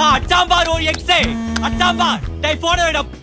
அச்சாம்பார் ஒரு எக்ஸே அச்சாம்பார் டேய் போன இடம்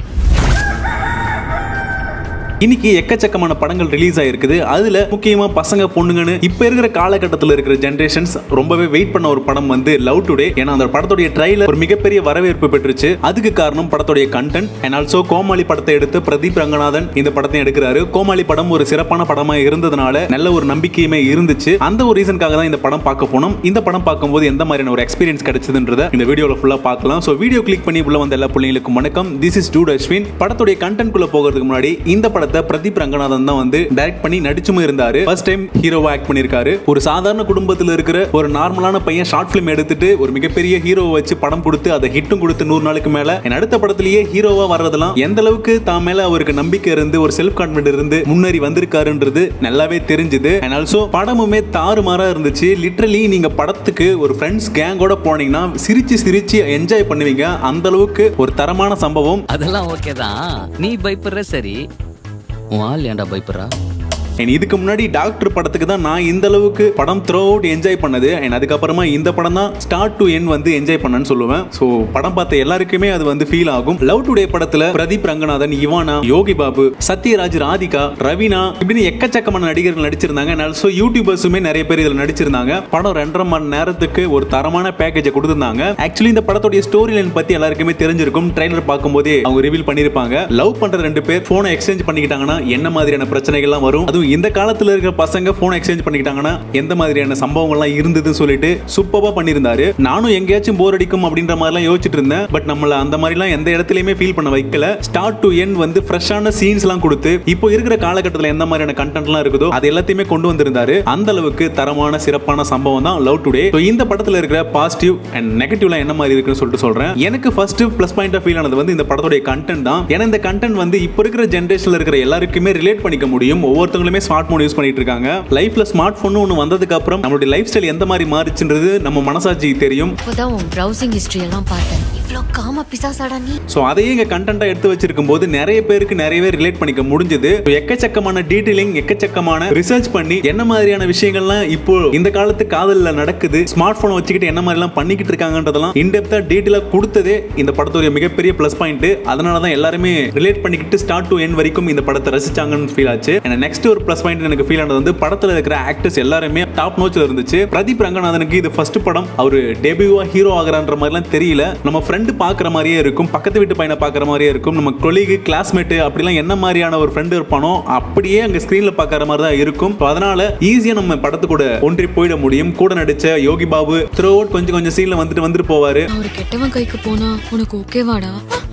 இன்னைக்கு எக்கச்சக்கமான படங்கள் ரிலீஸ் ஆயிருக்குது அதுல முக்கியமா பசங்க பொண்ணுங்கன்னு இப்ப இருக்கிற காலகட்டத்தில் இருக்கிற ஜென்ரேஷன்ஸ் ரொம்பவே வெயிட் பண்ண ஒரு படம் வந்து லவ் டுடே ஏன்னா அந்த படத்துடைய ட்ரைலர் ஒரு மிகப்பெரிய வரவேற்பு பெற்றுச்சு அதுக்கு காரணம் படத்துடைய கண்டென்ட் அண்ட் ஆல்சோ கோமாளி படத்தை எடுத்து பிரதீப் ரங்கநாதன் இந்த படத்தை எடுக்கிறாரு கோமாளி படம் ஒரு சிறப்பான படமா இருந்ததுனால நல்ல ஒரு நம்பிக்கையுமே இருந்துச்சு அந்த ஒரு ரீசனுக்காக தான் இந்த படம் பார்க்க போனோம் இந்த படம் பார்க்கும்போது எந்த மாதிரியான ஒரு எக்ஸ்பீரியன்ஸ் கிடைச்சதுன்றத இந்த வீடியோல ஃபுல்லா பார்க்கலாம் ஸோ வீடியோ கிளிக் பண்ணி உள்ள வந்த எல்லா பிள்ளைங்களுக்கும் வணக்கம் திஸ் இஸ் டூட் அஸ்வின் படத்துடைய கண்டென்ட் குள்ள போகிறதுக்கு முன்னாடி இந்த படத்தை பிரதீப் ரங்கநாதன் தான் வந்து டைரக்ட் பண்ணி நடிச்சும் இருந்தாரு ஃபர்ஸ்ட் டைம் ஹீரோவா ஆக்ட் பண்ணியிருக்காரு ஒரு சாதாரண குடும்பத்தில் இருக்கிற ஒரு நார்மலான பையன் ஷார்ட் ஃபிலிம் எடுத்துட்டு ஒரு மிகப்பெரிய ஹீரோவை வச்சு படம் கொடுத்து அதை ஹிட்டும் கொடுத்து நூறு நாளுக்கு மேல என் அடுத்த படத்திலேயே ஹீரோவா வர்றதெல்லாம் எந்த அளவுக்கு தான் மேல அவருக்கு நம்பிக்கை இருந்து ஒரு செல்ஃப் கான்பிடன்ட் இருந்து முன்னேறி வந்திருக்காருன்றது நல்லாவே தெரிஞ்சுது அண்ட் ஆல்சோ படமுமே தாறுமாறா இருந்துச்சு லிட்ரலி நீங்க படத்துக்கு ஒரு ஃப்ரெண்ட்ஸ் கேங்கோட போனீங்கன்னா சிரிச்சு சிரிச்சு என்ஜாய் பண்ணுவீங்க அந்த அளவுக்கு ஒரு தரமான சம்பவம் அதெல்லாம் ஓகே தான் நீ பயப்படுற சரி உன் ஆள் ஏன்டா பயப்படுறா அண்ட் இதுக்கு முன்னாடி டாக்டர் படத்துக்கு தான் நான் இந்த அளவுக்கு படம் த்ரோ அவுட் என்ஜாய் பண்ணது அண்ட் அதுக்கப்புறமா இந்த படம் தான் ஸ்டார்ட் டு என் வந்து என்ஜாய் பண்ணேன்னு சொல்லுவேன் ஸோ படம் பார்த்த எல்லாருக்குமே அது வந்து ஃபீல் ஆகும் லவ் டுடே படத்துல பிரதீப் ரங்கநாதன் இவானா யோகி பாபு சத்யராஜ் ராதிகா ரவீனா இப்படின்னு எக்கச்சக்கமான நடிகர்கள் நடிச்சிருந்தாங்க அண்ட் ஆல்சோ யூடியூபர்ஸுமே நிறைய பேர் இதில் நடிச்சிருந்தாங்க படம் ரெண்டரை மணி நேரத்துக்கு ஒரு தரமான பேக்கேஜை கொடுத்திருந்தாங்க ஆக்சுவலி இந்த படத்துடைய ஸ்டோரி லைன் பத்தி எல்லாருக்குமே தெரிஞ்சிருக்கும் ட்ரைலர் பார்க்கும்போதே அவங்க ரிவீல் பண்ணிருப்பாங்க லவ் பண்ற ரெண்டு பேர் போனை எக்ஸ்சேஞ்ச் பண்ணிக்கிட்டாங்கன்னா என்ன மாதிரியான பிரச்சனைகள்லாம் வரும் அதுவும் இந்த காலத்துல இருக்கிற பசங்க போன் எக்ஸ்சேஞ்ச் பண்ணிக்கிட்டாங்கன்னா எந்த மாதிரியான சம்பவங்கள்லாம் இருந்ததுன்னு சொல்லிட்டு சூப்பரா பண்ணியிருந்தாரு நானும் எங்கேயாச்சும் போர் அடிக்கும் அப்படின்ற மாதிரிலாம் யோசிச்சுட்டு இருந்தேன் பட் நம்மள அந்த மாதிரிலாம் எந்த இடத்துலயுமே ஃபீல் பண்ண வைக்கல ஸ்டார்ட் டு எண்ட் வந்து ஃப்ரெஷ்ஷான சீன்ஸ் எல்லாம் கொடுத்து இப்போ இருக்கிற காலகட்டத்தில் எந்த மாதிரியான கண்டென்ட்லாம் இருக்குதோ அது எல்லாத்தையுமே கொண்டு வந்திருந்தாரு அந்த அளவுக்கு தரமான சிறப்பான சம்பவம் தான் லவ் டுடே இந்த படத்துல இருக்கிற பாசிட்டிவ் அண்ட் நெகட்டிவ்லாம் என்ன மாதிரி இருக்குன்னு சொல்லிட்டு சொல்றேன் எனக்கு ஃபர்ஸ்ட் ப்ளஸ் பாயிண்ட் ஃபீல் ஆனது வந்து இந்த படத்துடைய கண்டென்ட் தான் ஏன்னா இந்த கண்டென்ட் வந்து இப்போ இருக்கிற ஜென்ரேஷன்ல இருக்கிற எல்லாருக்குமே ரிலேட் பண்ணிக்க முடியும் ஒவ்வொருத்தவங்களுமே ஸ்மார்ட் போன் யூஸ் பண்ணிட்டு இருக்காங்க லைஃப்ல ஸ்மார்ட் போன் ஒன்று வந்ததுக்கு அப்புறம் நம்மளுடைய லைஃப் ஸ்டைல் எந்த மாதிரி மாறிச்சுன்றது நம்ம மனசாட்சி தெரியும் இப்போதான் உன் ப்ரௌசிங் ஹிஸ்டரி எல்லாம் பார்த்தேன் இவ்ளோ காம பிசாசாடா நீ ஸோ அதையே இங்கே கண்டென்ட்டாக எடுத்து வச்சிருக்கும் போது நிறைய பேருக்கு நிறையவே ரிலேட் பண்ணிக்க முடிஞ்சது So, எக்கச்சக்கமான டீட்டெயிலிங் எக்கச்சக்கமான ரிசர்ச் பண்ணி என்ன மாதிரியான விஷயங்கள்லாம் இப்போ இந்த காலத்து காதலில் நடக்குது ஸ்மார்ட் ஃபோனை வச்சுக்கிட்டு என்ன மாதிரிலாம் பண்ணிக்கிட்டு இருக்காங்கன்றதெல்லாம் இன்டெப்த்தாக டீட்டெயிலாக கொடுத்ததே இந்த படத்துடைய மிகப்பெரிய ப்ளஸ் பாயிண்ட் அதனால தான் எல்லாருமே ரிலேட் பண்ணிக்கிட்டு ஸ்டார்ட் டு என் வரைக்கும் இந்த படத்தை ரசிச்சாங்கன்னு ஃபீல் ஆச்சு நெக்ஸ்ட் ஒரு ப்ளஸ் பாயிண்ட் எனக்கு ஃபீல் ஆனது வந்து படத்தில் இருக்கிற ஆக்டர்ஸ் எல்லாருமே டாப் நோச்சில் இருந்துச்சு பிரதீப் ரங்கநாதனுக்கு இது ஃபர்ஸ்ட் படம் அவர் டெபியூவா ஹீரோ ஆகிறான்ற மாதிரிலாம் தெரியல நம்ம ஃப்ரெண்டு பார்க்குற மாதிரியே இருக்கும் பக்கத்து வீட்டு பையனை பார்க்குற மாதிரியே இருக்கும் நம்ம கொலீகு கிளாஸ்மேட்டு அப்படிலாம் என்ன மாதிரியான ஒரு ஃப்ரெண்டு இருப்பானோ அப்படியே அங்கே ஸ்க்ரீனில் பார்க்குற மாதிரி தான் இருக்கும் So, அதனால ஈஸியாக நம்ம படத்து கூட ஒன்றி போயிட முடியும் கூட நடிச்ச யோகி பாபு த்ரூ அவுட் கொஞ்சம் கொஞ்சம் சீனில் வந்துட்டு வந்துட்டு போவார் நான் ஒரு கெட்டவன் கைக்கு போனா உனக்கு ஓகேவாடா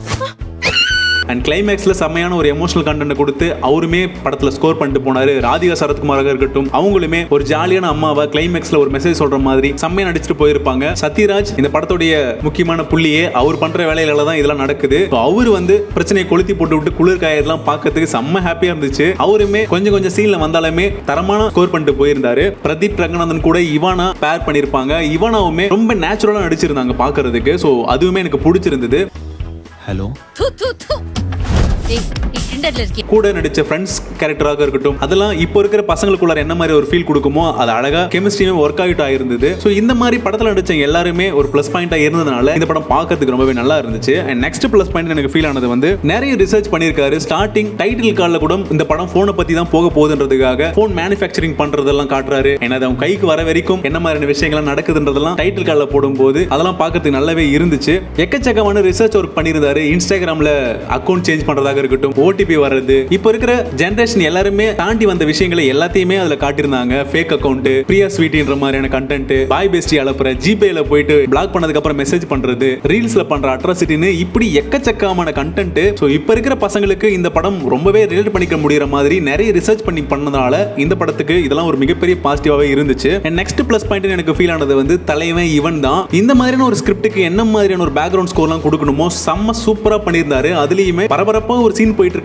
அண்ட் கிளைமேக்ஸ்ல செம்மையான ஒரு எமோஷனல் கண்டென்ட் கொடுத்து அவருமே படத்துல ஸ்கோர் பண்ணிட்டு போனாரு ராதிகா சரத்குமாராக இருக்கட்டும் அவங்களுமே ஒரு ஜாலியான அம்மாவை கிளைமேக்ஸ்ல ஒரு மெசேஜ் சொல்ற மாதிரி செம்மையா நடிச்சுட்டு போயிருப்பாங்க சத்யராஜ் இந்த படத்துடைய முக்கியமான புள்ளியே அவர் பண்ற வேலையில தான் இதெல்லாம் நடக்குது So, அவர் வந்து பிரச்சனையை கொளுத்தி போட்டு விட்டு குளிர் காயெல்லாம் பார்க்கறதுக்கு செம்ம ஹாப்பியா இருந்துச்சு அவருமே கொஞ்சம் கொஞ்சம் சீன்ல வந்தாலுமே தரமான ஸ்கோர் பண்ணிட்டு போயிருந்தாரு பிரதீப் ரங்கநாதன் கூட இவானா பேர் பண்ணிருப்பாங்க இவானாவுமே ரொம்ப நேச்சுரலா நடிச்சிருந்தாங்க பார்க்கிறதுக்கு ஸோ அதுவுமே எனக்கு பிடிச்சிருந்தது ஹலோ தூ தூ தூ டேய் நீ டிண்டர்ல இருக்கே கூட நடிச்ச ஃப்ரெண்ட்ஸ் கேரக்டராக இருக்கட்டும் அதெல்லாம் இப்போ இருக்கிற பசங்களுக்குள்ள என்ன மாதிரி ஒரு ஃபீல் கொடுக்குமோ அது அழகா கெமிஸ்ட்ரியுமே ஒர்க் அவுட் ஆயிருந்தது ஸோ இந்த மாதிரி படத்தில் நடிச்ச எல்லாருமே ஒரு ப்ளஸ் பாயிண்டா இருந்ததுனால இந்த படம் பார்க்கறதுக்கு ரொம்பவே நல்லா இருந்துச்சு அண்ட் நெக்ஸ்ட் ப்ளஸ் பாயிண்ட் எனக்கு ஃபீல் ஆனது வந்து நிறைய ரிசர்ச் பண்ணியிருக்காரு ஸ்டார்டிங் டைட்டில் காலில் கூட இந்த படம் ஃபோனை பத்தி தான் போக போகுதுன்றதுக்காக ஃபோன் மேனுஃபேக்சரிங் பண்றதெல்லாம் காட்டுறாரு ஏன்னா அது அவங்க கைக்கு வர வரைக்கும் என்ன மாதிரியான விஷயங்கள்லாம் நடக்குதுன்றதெல்லாம் டைட்டில் காலில் போடும்போது அதெல்லாம் பார்க்கறதுக்கு நல்லாவே இருந்துச்சு எக்கச்சக்கமான ரிசர்ச் ஒர்க் பண்ணியிருந்தாரு இன்ஸ்டாகிராம்ல அக்கௌண்ட் சேஞ்ச் பண்றதாக இருக்கட்டும் ஓடிபி வர்றது இப்போ இருக்கிற ஜென்ரேஷன் எல்லாருமே தாண்டி வந்த விஷயங்களை எல்லாத்தையுமே அதுல காட்டியிருந்தாங்க ஃபேக் அக்கௌண்ட் பிரியா ஸ்வீட்டின்ற மாதிரியான கண்டென்ட் பாய் பெஸ்டி அனுப்புற ஜிபேல போயிட்டு பிளாக் பண்ணதுக்கு அப்புறம் மெசேஜ் பண்றது ரீல்ஸ்ல பண்ற அட்ராசிட்டின்னு இப்படி எக்கச்சக்கமான கண்டென்ட் ஸோ இப்போ இருக்கிற பசங்களுக்கு இந்த படம் ரொம்பவே ரிலேட் பண்ணிக்க முடியற மாதிரி நிறைய ரிசர்ச் பண்ணி பண்ணதுனால இந்த படத்துக்கு இதெல்லாம் ஒரு மிகப்பெரிய பாசிட்டிவாவே இருந்துச்சு நெக்ஸ்ட் ப்ளஸ் பாயிண்ட் எனக்கு ஃபீல் ஆனது வந்து தலைவன் இவன் தான் இந்த மாதிரியான ஒரு ஸ்கிரிப்டுக்கு என்ன மாதிரியான ஒரு பேக்ரவுண்ட் ஸ்கோர்லாம் கொடுக்கணுமோ செம்ம சூப்பரா பண்ணியிருந்தாரு அதுலயுமே பரபரப்பா ஒரு சீன் போயிட்டு இருக்கும்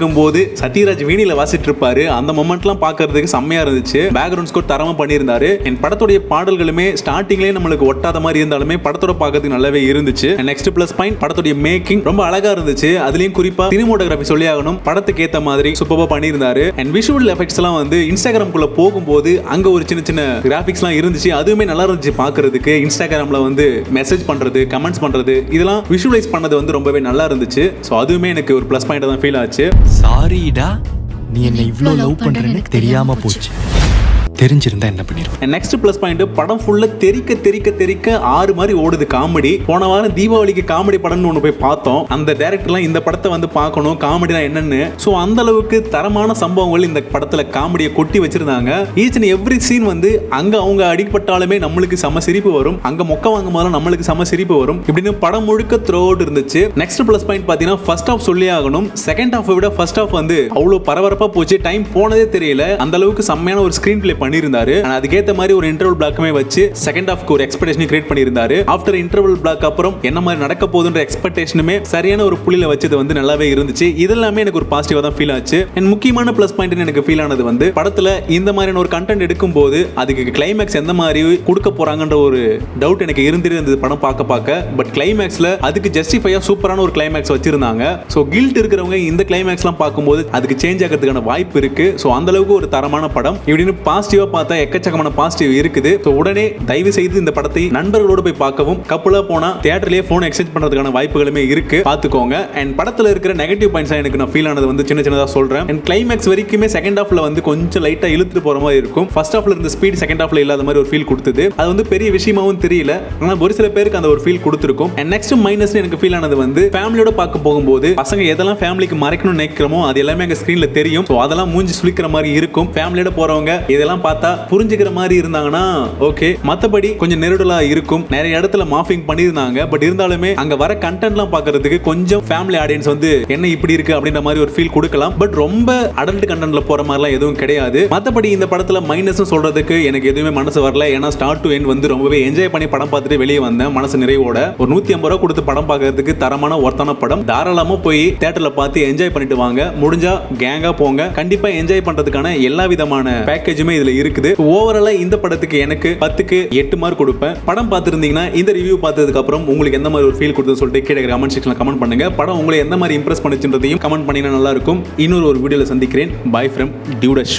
பண்ணும்போது சத்யராஜ் வீணில வாசிட்டு இருப்பாரு அந்த மொமெண்ட்லாம் பார்க்கறதுக்கு செம்மையா இருந்துச்சு பேக்ரவுண்ட் ஸ்கோர் தரமா பண்ணியிருந்தாரு என் படத்துடைய பாடல்களுமே ஸ்டார்டிங்லேயே நம்மளுக்கு ஒட்டாத மாதிரி இருந்தாலுமே படத்தோட பார்க்கறதுக்கு நல்லாவே இருந்துச்சு நெக்ஸ்ட் பிளஸ் பாயிண்ட் படத்துடைய மேக்கிங் ரொம்ப அழகா இருந்துச்சு அதுலயும் குறிப்பா சினிமோட்டோகிராஃபி சொல்லி ஆகணும் படத்துக்கு ஏத்த மாதிரி சூப்பரா பண்ணியிருந்தாரு அண்ட் விஷுவல் எஃபெக்ட்ஸ் எல்லாம் வந்து இன்ஸ்டாகிராம்குள்ள போகும்போது அங்க ஒரு சின்ன சின்ன கிராஃபிக்ஸ் எல்லாம் இருந்துச்சு அதுவுமே நல்லா இருந்துச்சு பார்க்கிறதுக்கு இன்ஸ்டாகிராம்ல வந்து மெசேஜ் பண்றது கமெண்ட்ஸ் பண்றது இதெல்லாம் விஷுவலைஸ் பண்ணது வந்து ரொம்பவே நல்லா இருந்துச்சு ஸோ அதுவுமே எனக்கு ஒரு ப்ளஸ் பாயிண்ட் தான் ஃபீல் ஆச்சு சாரிடா நீ என்னை இவ்ளோ love லவ் பண்றேன்னு பண்றேன்னு எனக்கு தெரியாம தெரியாம போச்சு தெரிஞ்சிருந்தா என்ன பண்ணிருப்பேன் நெக்ஸ்ட் ப்ளஸ் பாயிண்ட் படம் ஃபுல்லா தெறிக்க தெறிக்க தெறிக்க ஆறு மாதிரி ஓடுது காமெடி போன வாரம் தீபாவளிக்கு காமெடி படம்னு ஒன்று போய் பார்த்தோம் அந்த டேரக்டர்லாம் இந்த படத்தை வந்து பார்க்கணும் காமெடினா என்னன்னு ஸோ அந்த அளவுக்கு தரமான சம்பவங்கள் இந்த படத்துல காமெடியை கொட்டி வச்சிருந்தாங்க ஈச் அண்ட் எவ்ரி சீன் வந்து அங்க அவங்க அடிப்பட்டாலுமே நம்மளுக்கு செம சிரிப்பு வரும் அங்க மொக்க வாங்கும் போதெல்லாம் நம்மளுக்கு செம சிரிப்பு வரும் இப்படின்னு படம் முழுக்க த்ரோ அவுட் இருந்துச்சு நெக்ஸ்ட் ப்ளஸ் பாயிண்ட் பார்த்தீங்கன்னா ஃபர்ஸ்ட் ஆஃப் சொல்லி ஆகணும் செகண்ட் ஹாஃபை விட ஃபர்ஸ்ட் ஹாஃப் வந்து அவ்வளோ பரபரப்பா போச்சு டைம் போனதே தெரியல அந்த அளவுக்கு செம்மையான ஒரு ஸ்கிரீன் பிளே பண்ணியிருந்தாரு And அதுக்கேற்ற மாதிரி ஒரு இன்டர்வல் பிளாக்குமே வச்சு செகண்ட் ஹாஃப்க்கு ஒரு எக்ஸ்பெக்டேஷன் கிரியேட் பண்ணியிருந்தாரு ஆஃப்டர் இன்டர்வல் பிளாக் அப்புறம் என்ன மாதிரி நடக்க போகுதுன்ற எக்ஸ்பெக்டேஷனுமே சரியான ஒரு புள்ளியில வச்சது வந்து நல்லாவே இருந்துச்சு இதெல்லாமே எனக்கு ஒரு பாசிட்டிவா தான் ஃபீல் ஆச்சு அண்ட் முக்கியமான ப்ளஸ் பாயிண்ட் எனக்கு ஃபீல் ஆனது வந்து படத்துல இந்த மாதிரியான ஒரு கண்டென்ட் எடுக்கும்போது அதுக்கு கிளைமேக்ஸ் எந்த மாதிரி கொடுக்க போறாங்கன்ற ஒரு டவுட் எனக்கு இருந்துட்டு இருந்தது படம் பார்க்க பார்க்க பட் கிளைமேக்ஸ்ல அதுக்கு ஜஸ்டிஃபையா சூப்பரான ஒரு கிளைமேக்ஸ் வச்சிருந்தாங்க ஸோ கில்ட் இருக்கிறவங்க இந்த கிளைமேக்ஸ்லாம் பார்க்கும்போது அதுக்கு சேஞ்ச் ஆகிறதுக்கான வாய்ப்பு இருக்கு ஸோ அந்த அளவுக்கு ஒரு தரமான படம் இப்படின்னு பாசிட்டிவா பார்த்தா எக்கச்சக்கமான பாசிட்டிவ் இருக்குது ஸோ உடனே தயவு செய்து இந்த படத்தை நண்பர்களோடு போய் பார்க்கவும் கப்பலா போனா தியேட்டர்லயே போன் எக்ஸ்சேஞ்ச் பண்றதுக்கான வாய்ப்புகளுமே இருக்கு பார்த்துக்கோங்க அண்ட் படத்துல இருக்கிற நெகட்டிவ் பாயிண்ட்ஸ் எனக்கு நான் ஃபீல் ஆனது வந்து சின்ன சின்னதா சொல்றேன் அண்ட் கிளைமேக்ஸ் வரைக்குமே செகண்ட் ஹாஃப்ல வந்து கொஞ்சம் லைட்டா இழுத்துட்டு போற மாதிரி இருக்கும் ஃபர்ஸ்ட் ஹாஃப்ல இருந்த ஸ்பீட் செகண்ட் ஹாஃப்ல இல்லாத மாதிரி ஒரு ஃபீல் கொடுத்தது அது வந்து பெரிய விஷயமாவும் தெரியல ஆனா ஒரு சில பேருக்கு அந்த ஒரு ஃபீல் கொடுத்துருக்கும் அண்ட் நெக்ஸ்ட் மைனஸ் எனக்கு ஃபீல் ஆனது வந்து ஃபேமிலியோட பார்க்க போகும்போது பசங்க எதெல்லாம் ஃபேமிலிக்கு மறைக்கணும்னு நினைக்கிறோமோ அது எல்லாமே அங்க ஸ்கிரீன்ல தெரியும் ஸோ அதெல்லாம் மூஞ்சி சுளிக்கிற மாதிரி இருக்கும் ஃபேமிலியோட போறவங்க இதெல்லாம் பார்த்தா புரிஞ்சுக்கிற மாதிரி இருந்தாங்கன்னா ஓகே மத்தபடி கொஞ்சம் நெருடலா இருக்கும் நிறைய இடத்துல மாஃபிங் பண்ணியிருந்தாங்க பட் இருந்தாலுமே அங்க வர கண்டென்ட்லாம் பார்க்கிறதுக்கு கொஞ்சம் ஃபேமிலி ஆடியன்ஸ் வந்து என்ன இப்படி இருக்கு அப்படின்ற மாதிரி ஒரு ஃபீல் கொடுக்கலாம் பட் ரொம்ப அடல்ட் கண்டென்ட்ல போற மாதிரிலாம் எதுவும் கிடையாது மத்தபடி இந்த படத்துல மைனஸ் சொல்றதுக்கு எனக்கு எதுவுமே மனசு வரல ஏன்னா ஸ்டார்ட் டு எண்ட் வந்து ரொம்பவே என்ஜாய் பண்ணி படம் பார்த்துட்டு வெளியே வந்தேன் மனசு நிறைவோட ஒரு நூத்தி ஐம்பது ரூபா கொடுத்து படம் பார்க்கறதுக்கு தரமான ஒர்த்தான படம் தாராளமா போய் தியேட்டர்ல பார்த்து என்ஜாய் பண்ணிட்டு வாங்க முடிஞ்சா கேங்கா போங்க கண்டிப்பா என்ஜாய் பண்றதுக்கான எல்லா விதமான பேக்கேஜுமே இதுல இருக்குது ஓவராலா இந்த படத்துக்கு எனக்கு பத்துக்கு எட்டு மார்க் கொடுப்பேன் படம் பார்த்துருந்தீங்கன்னா இந்த ரிவ்யூ பார்த்ததுக்கு அப்புறம் உங்களுக்கு எந்த மாதிரி ஒரு ஃபீல் கொடுத்து சொல்லிட்டு கீழே கமெண்ட் செக்ஷன்ல கமெண்ட் பண்ணுங்க படம் உங்களை எந்த மாதிரி இம்ப்ரெஸ் பண்ணுச்சுன்றதையும் கமெண்ட் பண்ணினா நல்லா இருக்கும் இன்னொரு ஒரு வீடியோல சந்திக்கிறேன் பாய் ஃப்ரம் டியூடஷ்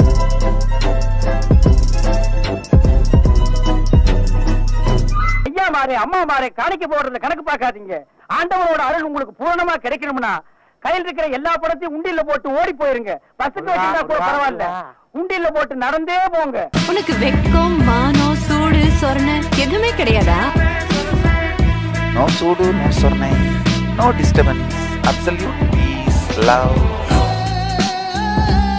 ஐயா மாறே அம்மா மாறே காணிக்க போடுறத கணக்கு பார்க்காதீங்க ஆண்டவரோட அருள் உங்களுக்கு பூரணமா கிடைக்கணும்னா கையில் இருக்கிற எல்லா படத்தையும் உண்டியல்ல போட்டு ஓடி போயிருங்க பஸ்ஸுக்கு வச்சிருந்தா கூட பரவாயில்ல உண்டியல்ல போட்டு நடந்தே போங்க உனக்கு வெக்கம் மானம் சூடு சொரண எதுவுமே கிடையாதா No sudo, no sornai, no disturbance, absolute peace, love.